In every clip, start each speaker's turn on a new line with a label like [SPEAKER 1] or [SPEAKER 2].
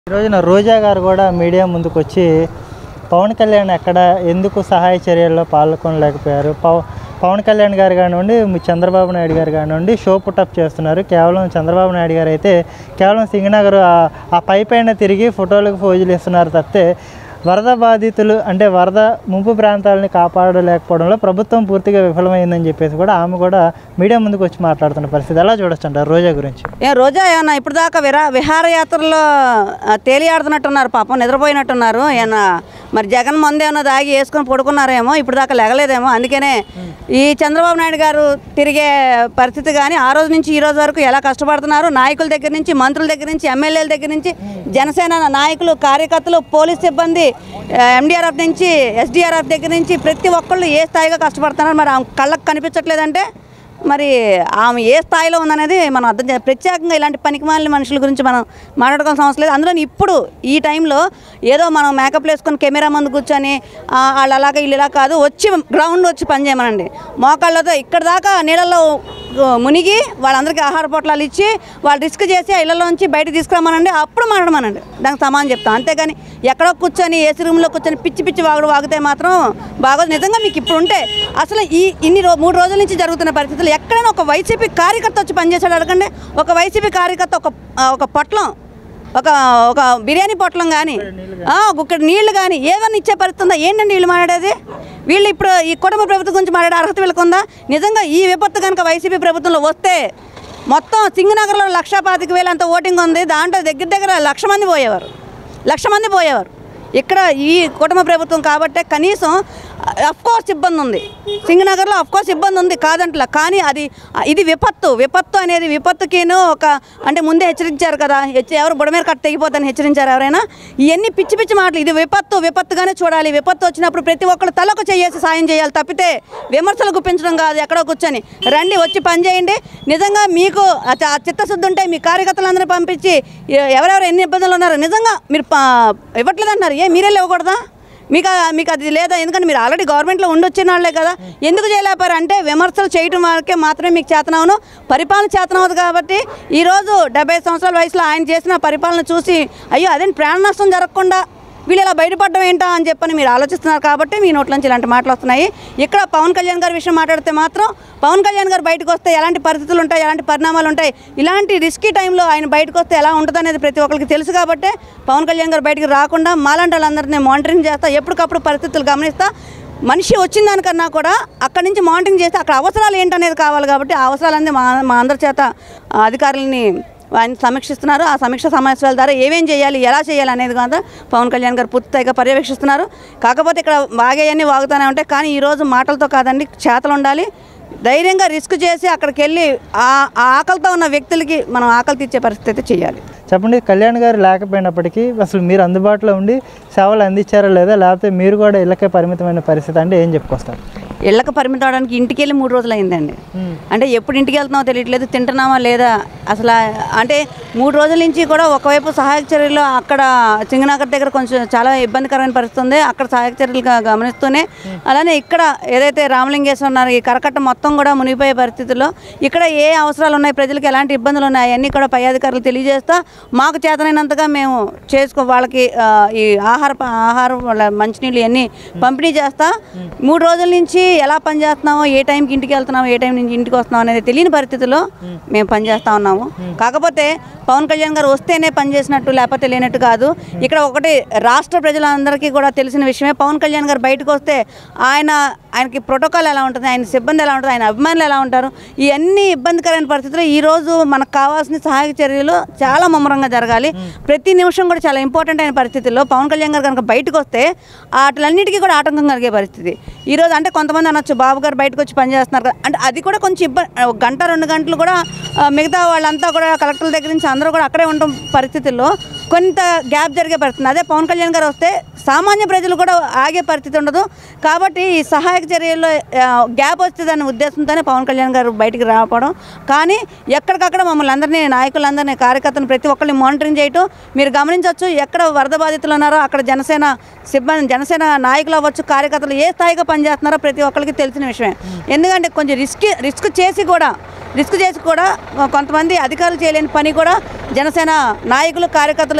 [SPEAKER 1] ఈ రోజున రోజా గారు కూడా మీడియా ముందుకు వచ్చి పవన్ కళ్యాణ్ ఎక్కడ ఎందుకు సహాయ చర్యల్లో పాల్గొనలేకపోయారు పవ పవన్ కళ్యాణ్ గారు కానివ్వండి మీ చంద్రబాబు నాయుడు గారు కానివ్వండి షో పుటప్ చేస్తున్నారు కేవలం చంద్రబాబు నాయుడు గారు అయితే కేవలం సింగనగర్ ఆ- ఆ పై పైన తిరిగి ఫోటోలకు ఫోజులు ఇస్తున్నారు తప్పితే వరద బాధితులు అంటే వరద ముంపు ప్రాంతాలని కాపాడలేకపోవడంలో ప్రభుత్వం పూర్తిగా విఫలమైందని చెప్పేసి కూడా ఆమె కూడా మీడియా ముందుకు వచ్చి మాట్లాడుతున్న పరిస్థితి ఎలా చూడొచ్చు అంటారు రోజా గురించి
[SPEAKER 2] ఏ రోజా ఏమన్నా ఇప్పుడు దాకా విరా విహారయాత్రలో ఆ, తేలియాడుతున్నట్టున్నారు పాపం నిద్రపోయినట్టున్నారు ఏమన్నా మరి జగన్ మంది ఏమన్నా దాగి వేసుకొని పడుకున్నారేమో ఇప్పుడు దాకా లెగలేదేమో అందుకనే ఈ చంద్రబాబు నాయుడు గారు తిరిగే పరిస్థితి కానీ ఆ రోజు నుంచి ఈ రోజు వరకు ఎలా కష్టపడుతున్నారు నాయకుల దగ్గర నుంచి మంత్రుల దగ్గర నుంచి ఎమ్మెల్యేల దగ్గర నుంచి జనసేన నాయకులు కార్యకర్తలు పోలీస్ సిబ్బంది ఎండిఆర్ఎఫ్ నుంచి ఎస్డిఆర్ఎఫ్ దగ్గర నుంచి ప్రతి ఒక్కళ్ళు ఏ స్థాయిగా కష్టపడుతున్నారు మరి ఆ కళ్ళకు కనిపించట్లేదంటే మరి ఆమె ఏ స్థాయిలో ఉందనేది మనం అర్థం చేయాలి ప్రత్యేకంగా ఇలాంటి పనికిమాలిన మనుషుల గురించి మనం మాట్లాడుకోవాల్సిన అవసరం లేదు అందులో ఇప్పుడు ఈ టైంలో ఏదో మనం మేకప్ వేసుకొని కెమెరా ముందు కూర్చొని ఆ, వాళ్ళు అలాగా వీళ్ళు ఇలా కాదు వచ్చి గ్రౌండ్ వచ్చి పని చేయమనండి మోకాళ్ళతో ఇక్కడ దాకా నీళ్ళల్లో ఆ, మునిగి వాళ్ళందరికీ ఆహార పొట్లాలు ఇచ్చి వాళ్ళు రిస్క్ చేసి ఆ ఇళ్లలోంచి బయట తీసుకురమ్మనండి అప్పుడు మాట్లాడమనండి దానికి సమానం చెప్తాం అంతేగాని ఎక్కడో కూర్చొని ఏసీ రూమ్లో కూర్చొని పిచ్చి పిచ్చి వాగుడు వాగితే మాత్రం బాగోదు నిజంగా మీకు ఇప్పుడు ఉంటే అసలు ఈ ఇన్ని రో మూడు రోజుల నుంచి జరుగుతున్న పరిస్థితులు ఎక్కడైనా ఒక వైసీపీ కార్యకర్త వచ్చి పనిచేసాడు అడగండి ఒక వైసీపీ కార్యకర్త ఒక ఆ, ఒక పొట్లం ఒక ఒక బిర్యానీ పొట్లం కానీ ఇక్కడ నీళ్లు కానీ ఏమన్నా ఇచ్చే పరిస్థితి ఉందా ఏంటండి వీళ్ళు మాట్లాడేది వీళ్ళు ఇప్పుడు ఈ కుటుంబ ప్రభుత్వం గురించి మాట్లాడే అర్హత వీళ్ళకి ఉందా నిజంగా ఈ విపత్తు కనుక వైసీపీ ప్రభుత్వంలో వస్తే మొత్తం సింగనగర్లో లక్ష పాతిక వేలు అంత ఓటింగ్ ఉంది దాంట్లో దగ్గర దగ్గర లక్ష మంది పోయేవారు లక్ష మంది పోయేవారు ఇక్కడ ఈ కుటుంబ ప్రభుత్వం కాబట్టే కనీసం కోర్స్ ఇబ్బంది ఉంది సింగనగర్లో కోర్స్ ఇబ్బంది ఉంది కాదంట్లా కానీ అది ఇది విపత్తు విపత్తు అనేది విపత్తుకిను ఒక అంటే ముందే హెచ్చరించారు కదా హెచ్చ- ఎవరు బుడమేర కట్ట తెగిపోతాని హెచ్చరించారు ఎవరైనా ఇవన్నీ పిచ్చి పిచ్చి మాటలు ఇది విపత్తు విపత్తుగానే చూడాలి విపత్తు వచ్చినప్పుడు ప్రతి ఒక్కరు తలకు చేసి సాయం చేయాలి తప్పితే విమర్శలు గుప్పించడం కాదు ఎక్కడో కూర్చొని రండి వచ్చి పని చేయండి నిజంగా మీకు ఆ చ- ఆ చిత్తశుద్ధి ఉంటే మీ కార్యకర్తలందరూ పంపించి ఎ- ఎవరెవరు ఎన్ని ఇబ్బందులు ఉన్నారు నిజంగా మీరు ప- ఇవ్వట్లేదు అంటున్నారు ఏ మీరే ఇవ్వకూడదా మీకు ఆ- మీకు అది లేదా ఎందుకంటే మీరు ఆల్రెడీ గవర్నమెంట్లో ఉండొచ్చిన వాళ్ళే కదా ఎందుకు చేయలేపారు అంటే విమర్శలు చేయడం వరకే మాత్రమే మీకు చేతనవును పరిపాలన చేతనవదు కాబట్టి ఈరోజు డెబ్బై సంవత్సరాల వయసులో ఆయన చేసిన పరిపాలన చూసి అయ్యో అదేంటి ప్రాణ నష్టం జరగకుండా వీళ్ళు ఇలా బయటపడడం ఏంటా అని చెప్పని మీరు ఆలోచిస్తున్నారు కాబట్టి మీ నోట్ల నుంచి ఇలాంటి మాటలు వస్తున్నాయి ఇక్కడ పవన్ కళ్యాణ్ గారి విషయం మాట్లాడితే మాత్రం పవన్ కళ్యాణ్ గారు బయటకు వస్తే ఎలాంటి పరిస్థితులు ఉంటాయి ఎలాంటి పరిణామాలు ఉంటాయి ఇలాంటి రిస్కీ టైంలో ఆయన బయటకు వస్తే ఎలా ఉంటుంది అనేది ప్రతి ఒక్కరికి తెలుసు కాబట్టి పవన్ కళ్యాణ్ గారు బయటికి రాకుండా మాలాంటి వాళ్ళందరినీ మానిటరింగ్ చేస్తా ఎప్పటికప్పుడు పరిస్థితులు గమనిస్తా మనిషి వచ్చిన దానికన్నా కూడా అక్కడి నుంచి మానిటరింగ్ చేస్తే అక్కడ అవసరాలు ఏంటనేది కావాలి కాబట్టి ఆ అవసరాలన్నీ మా మా అందరి చేత ఆ, అధికారులని ఆయన సమీక్షిస్తున్నారు ఆ సమీక్ష సమావేశాల ద్వారా ఏమేం చేయాలి ఎలా చేయాలి అనేది కాదు పవన్ కళ్యాణ్ గారు పూర్తిగా పర్యవేక్షిస్తున్నారు కాకపోతే ఇక్కడ వాగేయన్నీ వాగుతూనే ఉంటాయి కానీ ఈరోజు మాటలతో కాదండి చేతలు ఉండాలి ధైర్యంగా రిస్క్ చేసి అక్కడికి వెళ్ళి ఆ ఆ ఆకలితో ఉన్న వ్యక్తులకి మనం ఆకలి తీర్చే పరిస్థితి చేయాలి
[SPEAKER 1] చెప్పండి కళ్యాణ్ గారు లేకపోయినప్పటికీ అసలు మీరు అందుబాటులో ఉండి సేవలు అందించారా లేదా లేకపోతే మీరు కూడా ఇళ్ళకే పరిమితమైన పరిస్థితి అంటే ఏం చెప్పుకొస్తారు
[SPEAKER 2] ఇళ్ళకి పరిమితం అవడానికి ఇంటికి వెళ్ళి మూడు రోజులు అయిందండి అంటే ఎప్పుడు ఇంటికి వెళ్తున్నామో తెలియట్లేదు తింటున్నామా లేదా అసలు ఆ- అంటే మూడు రోజుల నుంచి కూడా ఒకవైపు సహాయక చర్యలు అక్కడ సింగనగర్ దగ్గర కొంచెం చాలా ఇబ్బందికరమైన పరిస్థితి ఉంది అక్కడ సహాయక చర్యలు గ- గమనిస్తూనే అలానే ఇక్కడ ఏదైతే రామలింగేశ్వర ఉన్నారు ఈ కరకట్ట మొత్తం కూడా మునిగిపోయే పరిస్థితుల్లో ఇక్కడ ఏ అవసరాలు ఉన్నాయి ప్రజలకు ఎలాంటి ఇబ్బందులు ఉన్నాయి అవన్నీ కూడా పై అధికారులు తెలియజేస్తా మాకు చేతనైనంతగా మేము చేసుకో వాళ్ళకి ఆ, ఈ ఆహార ప- ఆహారం వాళ్ళ మంచినీళ్ళు ఇవన్నీ పంపిణీ చేస్తా మూడు రోజుల నుంచి ఎలా పని చేస్తున్నామో ఏ టైంకి ఇంటికి వెళ్తున్నామో ఏ టైం నుంచి ఇంటికి వస్తున్నాం అనేది తెలియని పరిస్థితుల్లో మేము పనిచేస్తా ఉన్నాము కాకపోతే పవన్ కళ్యాణ్ గారు వస్తేనే పని చేసినట్టు లేకపోతే లేనట్టు కాదు ఇక్కడ ఒకటి రాష్ట్ర ప్రజలందరికీ కూడా తెలిసిన విషయమే పవన్ కళ్యాణ్ గారు బయటకు వస్తే ఆయన ఆయనకి ప్రోటోకాల్ ఎలా ఉంటుంది ఆయన సిబ్బంది ఎలా ఉంటుంది ఆయన అభిమానులు ఎలా ఉంటారు ఇవన్నీ ఇబ్బందికరమైన పరిస్థితుల్లో ఈ రోజు మనకు కావాల్సిన సహాయక చర్యలు చాలా ముమ్మరంగా జరగాలి ప్రతి నిమిషం కూడా చాలా ఇంపార్టెంట్ అయిన పరిస్థితుల్లో పవన్ కళ్యాణ్ గారు కనుక బయటకు వస్తే వాటిలన్నిటికీ కూడా ఆటంకం కలిగే పరిస్థితి ఈ రోజు అంటే కొంతమంది అనొచ్చు బాబు గారు బయటకు వచ్చి పనిచేస్తున్నారు కదా అంటే అది కూడా కొంచెం ఇబ్బంది ఒక గంట రెండు గంటలు కూడా ఆ, మిగతా వాళ్ళంతా కూడా కలెక్టర్ల దగ్గర నుంచి అందరూ కూడా అక్కడే ఉండడం పరిస్థితుల్లో కొంత గ్యాప్ జరిగే పరిస్థితి అదే పవన్ కళ్యాణ్ గారు వస్తే సామాన్య ప్రజలు కూడా ఆగే పరిస్థితి ఉండదు కాబట్టి ఈ సహాయక చర్యల్లో ఆ, గ్యాప్ వస్తుందనే ఉద్దేశంతోనే పవన్ కళ్యాణ్ గారు బయటికి రావడం కానీ ఎక్కడికక్కడ మమ్మల్ని అందరినీ నాయకులందరినీ కార్యకర్తలను ప్రతి ఒక్కరిని మానిటరింగ్ చేయటం మీరు గమనించవచ్చు ఎక్కడ వరద బాధితులు ఉన్నారో అక్కడ జనసేన సిబ్బంది జనసేన నాయకులు అవ్వచ్చు కార్యకర్తలు ఏ స్థాయిగా పనిచేస్తున్నారో ప్రతి ఒక్కరికి తెలిసిన విషయమే ఎందుకంటే కొంచెం రిస్క్ రిస్క్ చేసి కూడా రిస్క్ చేసి కూడా కొంతమంది అధికారులు చేయలేని పని కూడా జనసేన నాయకులు కార్యకర్తలు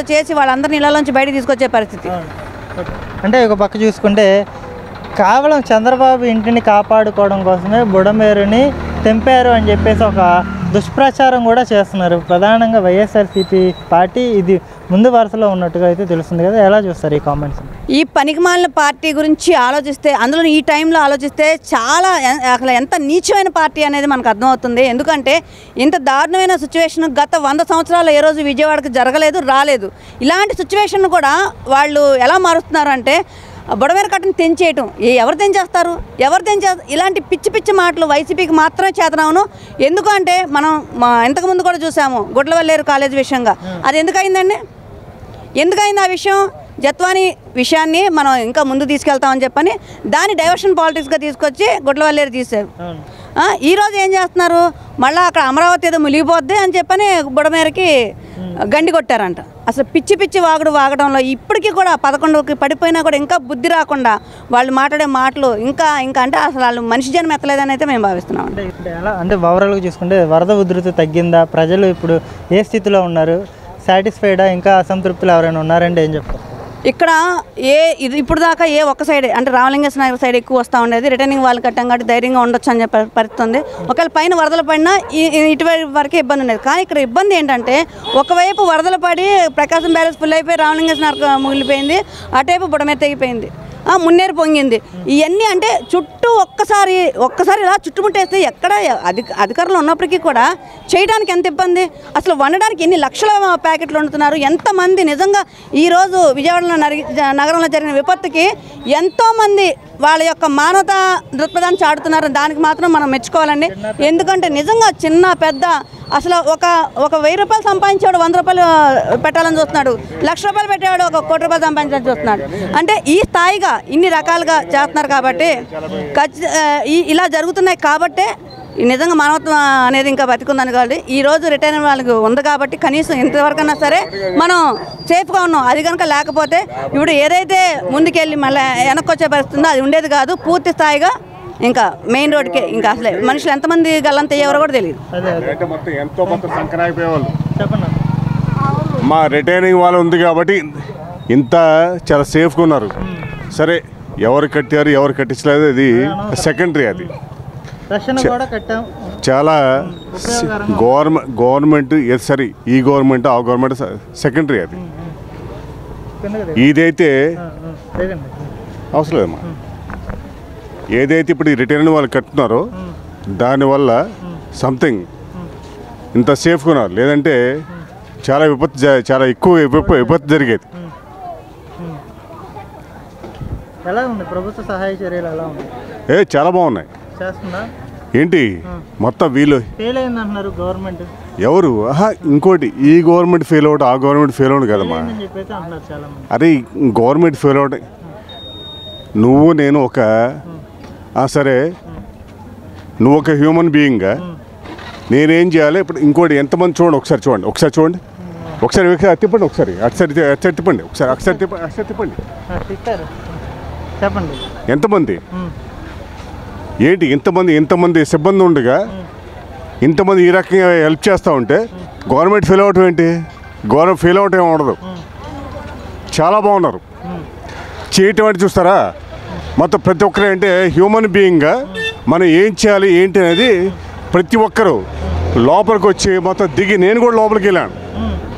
[SPEAKER 2] పాదయాత్రలు చేసి వాళ్ళందరినీ ఇళ్లలోంచి బయటికి తీసుకొచ్చే పరిస్థితి
[SPEAKER 1] అంటే ఒక పక్క చూసుకుంటే కేవలం చంద్రబాబు ఇంటిని కాపాడుకోవడం కోసమే బుడమేరుని తెంపారు అని చెప్పేసి ఒక దుష్ప్రచారం కూడా చేస్తున్నారు ప్రధానంగా వైఎస్ఆర్సీపీ పార్టీ ఇది ముందు వరుసలో ఉన్నట్టుగా అయితే తెలుస్తుంది కదా ఎలా చూస్తారు ఈ కామెంట్స్
[SPEAKER 2] ఈ పనికిమాలిన పార్టీ గురించి ఆలోచిస్తే అందులో ఈ టైంలో ఆలోచిస్తే చాలా ఎ- అసలు ఎంత నీచమైన పార్టీ అనేది మనకు అర్థమవుతుంది ఎందుకంటే ఇంత దారుణమైన సిచ్యువేషన్ గత వంద సంవత్సరాలు ఏ రోజు విజయవాడకు జరగలేదు రాలేదు ఇలాంటి సిచ్యువేషన్ కూడా వాళ్ళు ఎలా మారుస్తున్నారు అంటే బుడమేర కట్టను తెంచేయటం ఏ- ఎవరు తెంచేస్తారు ఎవరు తెంచే ఇలాంటి పిచ్చి పిచ్చి మాటలు వైసీపీకి మాత్రమే చేతనవును ఎందుకంటే మనం మా ఇంతకుముందు కూడా చూసాము గుడ్లవల్లేరు కాలేజ్ విషయంగా అది ఎందుకు అయిందండి ఎందుకైంది ఆ విషయం జత్వాని విషయాన్ని మనం ఇంకా ముందు తీసుకెళ్తామని చెప్పని దాన్ని డైవర్షన్ పాలిటిక్స్గా తీసుకొచ్చి గుడ్లవల్లేరు తీశారు
[SPEAKER 1] అవును
[SPEAKER 2] ఆ, ఈ రోజు ఏం చేస్తున్నారు మళ్ళీ అక్కడ అమరావతి ఏదో మునిగిపోద్ది అని చెప్పని బుడమేరకి గండి కొట్టారంట అసలు పిచ్చి పిచ్చి వాగుడు వాగడంలో ఇప్పటికీ కూడా పదకొండుకి పడిపోయినా కూడా ఇంకా బుద్ధి రాకుండా వాళ్ళు మాట్లాడే మాటలు ఇంకా ఇంకా అంటే అసలు వాళ్ళు మనిషి జన్మ ఎత్తలేదని అయితే మేము భావిస్తున్నాం
[SPEAKER 1] అంటే ఇప్పుడు ఎలా అంటే ఓవరాల్గా చూసుకుంటే వరద ఉధృతి తగ్గిందా ప్రజలు ఇప్పుడు ఏ స్థితిలో ఉన్నారు సాటిస్ఫైడా ఇంకా అసంతృప్తులు ఎవరైనా ఉన్నారంటే ఏం చెప్తారు
[SPEAKER 2] ఇక్కడ ఏ ఇది ఇప్పుడు దాకా ఏ ఒక్క సైడ్ అంటే రామలింగేశ్వర నగర్ సైడ్ ఎక్కువ వస్తూ ఉండేది రిటర్నింగ్ వాళ్ళు కట్టాం కాబట్టి ధైర్యంగా ఉండొచ్చు అని చెప్పి పరిస్థితి ఉంది ఒకవేళ పైన వరదలు పడినా ఈ ఈ- ఇటువైపు వరకే ఇబ్బంది ఉండేది కానీ ఇక్కడ ఇబ్బంది ఏంటంటే ఒకవైపు వరదలు పడి ప్రకాశం బ్యారేజ్ ఫుల్ అయిపోయి రామలింగేశ్వర నగర్ ముగిలిపోయింది అటేపు బుడమే తెగిపోయింది ఆ, మున్నేరు పొంగింది ఇవన్నీ అంటే చుట్టూ ఒక్కసారి ఒక్కసారి ఇలా చుట్టుముట్టేస్తే ఎక్కడ అధిక అధికారులు ఉన్నప్పటికీ కూడా చేయడానికి ఎంత ఇబ్బంది అసలు వండడానికి ఎన్ని లక్షల ప్యాకెట్లు వండుతున్నారు ఎంతమంది నిజంగా ఈరోజు విజయవాడలో నరి- జ- నగరంలో జరిగిన విపత్తుకి ఎంతోమంది వాళ్ళ యొక్క మానవత దృక్పథాన్ని చాటుతున్నారు దానికి మాత్రం మనం మెచ్చుకోవాలండి ఎందుకంటే నిజంగా చిన్న పెద్ద అసలు ఒక ఒక వెయ్యి రూపాయలు సంపాదించేవాడు వంద రూపాయలు పెట్టాలని చూస్తున్నాడు లక్ష రూపాయలు పెట్టేవాడు ఒక కోటి రూపాయలు సంపాదించాలని చూస్తున్నాడు అంటే ఈ స్థాయిగా ఇన్ని రకాలుగా చేస్తున్నారు కాబట్టి ఖచ్చి- ఆ, ఈ- ఇలా జరుగుతున్నాయి కాబట్టే ఈ నిజంగా మానవత్వం అనేది ఇంకా బతికుందని కాబట్టి ఈ రోజు రిటైర్ వాళ్ళకి ఉంది కాబట్టి కనీసం ఇంతవరకన్నా సరే మనం సేఫ్గా ఉన్నాం అది కనుక లేకపోతే ఇప్పుడు ఏదైతే ముందుకెళ్ళి మళ్ళీ వెనక్కి వచ్చే పరిస్థితి ఉందో అది ఉండేది కాదు పూర్తి స్థాయిగా ఇంకా మెయిన్ రోడ్కే ఇంకా అసలే మనుషులు ఎంతమంది గల్లంత ఎవరో కూడా తెలియదు
[SPEAKER 1] అదే అదే
[SPEAKER 3] అంటే మొత్తం ఎంతో మొత్తం సంకరాయిపోయేవాళ్ళు
[SPEAKER 1] చెప్పండి
[SPEAKER 3] మా రిటైనింగ్ వాళ్ళు ఉంది కాబట్టి ఇంత చాలా సేఫ్గా ఉన్నారు సరే ఎవరు కట్టారు ఎవరు కట్టించలేదు అది సెకండరీ అది
[SPEAKER 1] రక్షణ కూడా కట్టాం
[SPEAKER 3] చాలా గవర్నమెంట్ గవర్నమెంట్ ఏది సరే ఈ గవర్నమెంట్ ఆ గవర్నమెంట్ సెకండరీ అది
[SPEAKER 1] కిందకి దిగు.
[SPEAKER 3] ఇదైతే
[SPEAKER 1] ఆ, ఆ, దిగండి.
[SPEAKER 3] అవసరం లేదమ్మా ఏదైతే ఇప్పుడు ఈ రిటైన్ వాళ్ళు కట్టున్నారో దానివల్ల సంథింగ్ ఇంత సేఫ్గా ఉన్నారు లేదంటే చాలా విపత్తు జ- చాలా ఎక్కువ విప- విపత్తు జరిగేది
[SPEAKER 1] ఎలా ఉంది ప్రభుత్వ సహాయ చర్యలు ఎలా ఉంది
[SPEAKER 3] ఏ చాలా బాగున్నాయి
[SPEAKER 1] చేస్తుందా
[SPEAKER 3] ఏంటి మొత్తం వీళ్ళు
[SPEAKER 1] ఫెయిల్ అయింది అంటున్నారు గవర్నమెంట్
[SPEAKER 3] ఎవరు ఆహా ఇంకోటి ఈ గవర్నమెంట్ ఫెయిల్ అవ్వడం ఆ గవర్నమెంట్ ఫెయిల్ అవ్వడం కదమ్మా
[SPEAKER 1] అని చెప్పేసి అంటున్నారు చాలా మంది
[SPEAKER 3] అరే గవర్నమెంట్ ఫెయిల్ అవ్వడం నువ్వు నేను ఒక ఆ, సరే నువ్వు ఒక హ్యూమన్ బీయింగ్గా నేనేం చేయాలి ఇప్పుడు ఇంకోటి ఎంతమంది చూడండి ఒకసారి చూడండి ఒకసారి చూడండి ఒకసారి ఒకసారి తిప్పండి ఒకసారి అటుసారి అటుసారి తిప్పండి ఒకసారి ఒకసారి తిప్పండి ఒకసారి తిప్పండి
[SPEAKER 1] ఆ, తిట్టారు చెప్పండి
[SPEAKER 3] ఎంతమంది
[SPEAKER 1] ఉమ్,
[SPEAKER 3] ఏంటి ఇంతమంది ఇంతమంది సిబ్బంది ఉండగా ఇంతమంది ఈ రకంగా హెల్ప్ చేస్తూ ఉంటే గవర్నమెంట్ ఫెయిల్ అవ్వటం ఏంటి గవర్నమెంట్ ఫెయిల్ అవ్వటం ఏమి ఉండదు చాలా బాగున్నారు చేయటం అంటే చూస్తారా మొత్తం ప్రతి ఒక్కరు అంటే హ్యూమన్ బీయింగ్గా మనం ఏం చేయాలి ఏంటి అనేది ప్రతి ఒక్కరు లోపలికి వచ్చి మొత్తం దిగి నేను కూడా లోపలికి వెళ్ళాను
[SPEAKER 1] ఉమ్,